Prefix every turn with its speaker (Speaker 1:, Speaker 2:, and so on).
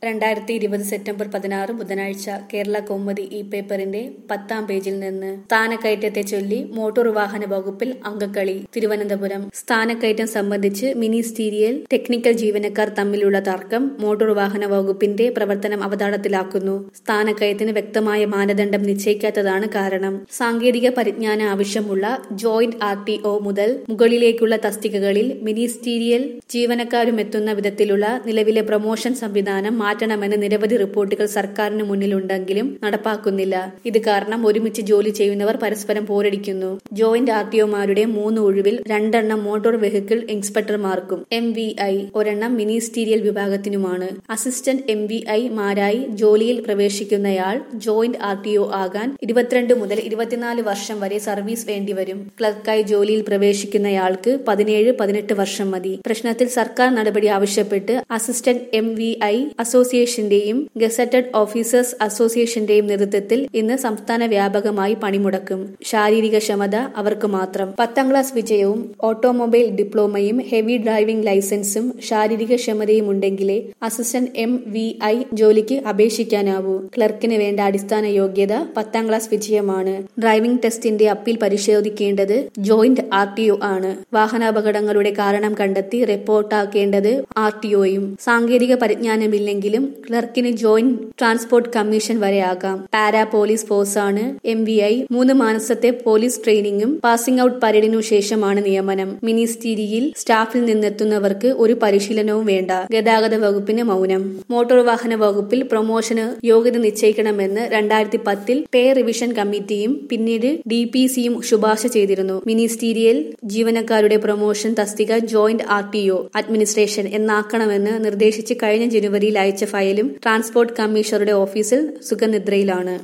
Speaker 1: രണ്ടായിരത്തി ഇരുപത് സെപ്റ്റംബർ പതിനാറ് ബുധനാഴ്ച കേരള കൗമുദി ഈ പേപ്പറിന്റെ പത്താം പേജിൽ നിന്ന് സ്ഥാനക്കയറ്റത്തെ ചൊല്ലി മോട്ടോർ വാഹന വകുപ്പിൽ അങ്കക്കളി തിരുവനന്തപുരം സ്ഥാനക്കയറ്റം സംബന്ധിച്ച് മിനിസ്റ്റീരിയൽ ടെക്നിക്കൽ ജീവനക്കാർ തമ്മിലുള്ള തർക്കം മോട്ടോർ വാഹന വകുപ്പിന്റെ പ്രവർത്തനം അവതാളത്തിലാക്കുന്നു സ്ഥാനക്കയത്തിന് വ്യക്തമായ മാനദണ്ഡം നിശ്ചയിക്കാത്തതാണ് കാരണം സാങ്കേതിക പരിജ്ഞാന ആവശ്യമുള്ള ജോയിന്റ് ആർ ടി ഒ മുതൽ മുകളിലേക്കുള്ള തസ്തികകളിൽ മിനിസ്റ്റീരിയൽ ജീവനക്കാരുമെത്തുന്ന വിധത്തിലുള്ള നിലവിലെ പ്രൊമോഷൻ സംവിധാനം മാറ്റണമെന്ന് നിരവധി റിപ്പോർട്ടുകൾ സർക്കാരിന് മുന്നിലുണ്ടെങ്കിലും നടപ്പാക്കുന്നില്ല ഇത് കാരണം ഒരുമിച്ച് ജോലി ചെയ്യുന്നവർ പരസ്പരം പോരടിക്കുന്നു ജോയിന്റ് ആർ ടി ഒമാരുടെ മൂന്ന് ഒഴിവിൽ രണ്ടെണ്ണം മോട്ടോർ വെഹിക്കിൾ ഇൻസ്പെക്ടർമാർക്കും എം വി ഐ ഒരെണ്ണം മിനിസ്റ്റീരിയൽ വിഭാഗത്തിനുമാണ് അസിസ്റ്റന്റ് എം വി ഐ മാരായി ജോലിയിൽ പ്രവേശിക്കുന്നയാൾ ജോയിന്റ് ആർ ടി ഒ ആകാൻ ഇരുപത്തിരണ്ട് മുതൽ ഇരുപത്തിനാല് വർഷം വരെ സർവീസ് വേണ്ടിവരും ക്ലർക്കായി ജോലിയിൽ പ്രവേശിക്കുന്നയാൾക്ക് പതിനേഴ് പതിനെട്ട് വർഷം മതി പ്രശ്നത്തിൽ സർക്കാർ നടപടി ആവശ്യപ്പെട്ട് അസിസ്റ്റന്റ് എം വി ഐ അസോസിയേഷന്റെയും ഗസറ്റഡ് ഓഫീസേഴ്സ് അസോസിയേഷന്റെയും നേതൃത്വത്തിൽ ഇന്ന് സംസ്ഥാന വ്യാപകമായി പണിമുടക്കും ശാരീരിക ക്ഷമത അവർക്ക് മാത്രം പത്താം ക്ലാസ് വിജയവും ഓട്ടോമൊബൈൽ ഡിപ്ലോമയും ഹെവി ഡ്രൈവിംഗ് ലൈസൻസും ശാരീരിക ക്ഷമതയും ഉണ്ടെങ്കിലേ അസിസ്റ്റന്റ് എം വി ഐ ജോലിക്ക് അപേക്ഷിക്കാനാവൂ ക്ലർക്കിന് വേണ്ട അടിസ്ഥാന യോഗ്യത പത്താം ക്ലാസ് വിജയമാണ് ഡ്രൈവിംഗ് ടെസ്റ്റിന്റെ അപ്പീൽ പരിശോധിക്കേണ്ടത് ജോയിന്റ് ആർ ടി ഒ ആണ് വാഹനാപകടങ്ങളുടെ കാരണം കണ്ടെത്തി റിപ്പോർട്ടാക്കേണ്ടത് ആർ ടി ഒയും സാങ്കേതിക പരിജ്ഞാനമില്ലെങ്കിലും ക്ലർക്കിന് ജോയിന്റ് ട്രാൻസ്പോർട്ട് കമ്മീഷൻ വരെ ആകാം പാരാ പോലീസ് ഫോഴ്സാണ് എം വി ഐ മൂന്ന് മാസത്തെ പോലീസ് ട്രെയിനിങ്ങും പാസിംഗ് ഔട്ട് പരേഡിനു ശേഷമാണ് നിയമനം മിനിസ്റ്റീരിയിൽ സ്റ്റാഫിൽ നിന്നെത്തുന്നവർക്ക് ഒരു പരിശീലനവും വേണ്ട ഗതാഗത വകുപ്പിന് മൗനം മോട്ടോർ വാഹന വകുപ്പിൽ പ്രൊമോഷന് യോഗ്യത നിശ്ചയിക്കണമെന്ന് രണ്ടായിരത്തി പത്തിൽ പേ റിവിഷൻ കമ്മിറ്റിയും പിന്നീട് ഡി പി സിയും ശുപാർശ ചെയ്തിരുന്നു മിനിസ്റ്റീരിയൽ ജീവനക്കാരുടെ പ്രൊമോഷൻ തസ്തിക joint R T O administration എന്നാക്കണമെന്ന് നിർദ്ദേശിച്ച് കഴിഞ്ഞ ജനുവരിയിൽ അയച്ച ഫയലും ട്രാൻസ്പോർട്ട് കമ്മീഷണറുടെ ഓഫീസിൽ സുഖനിദ്രയിലാണ്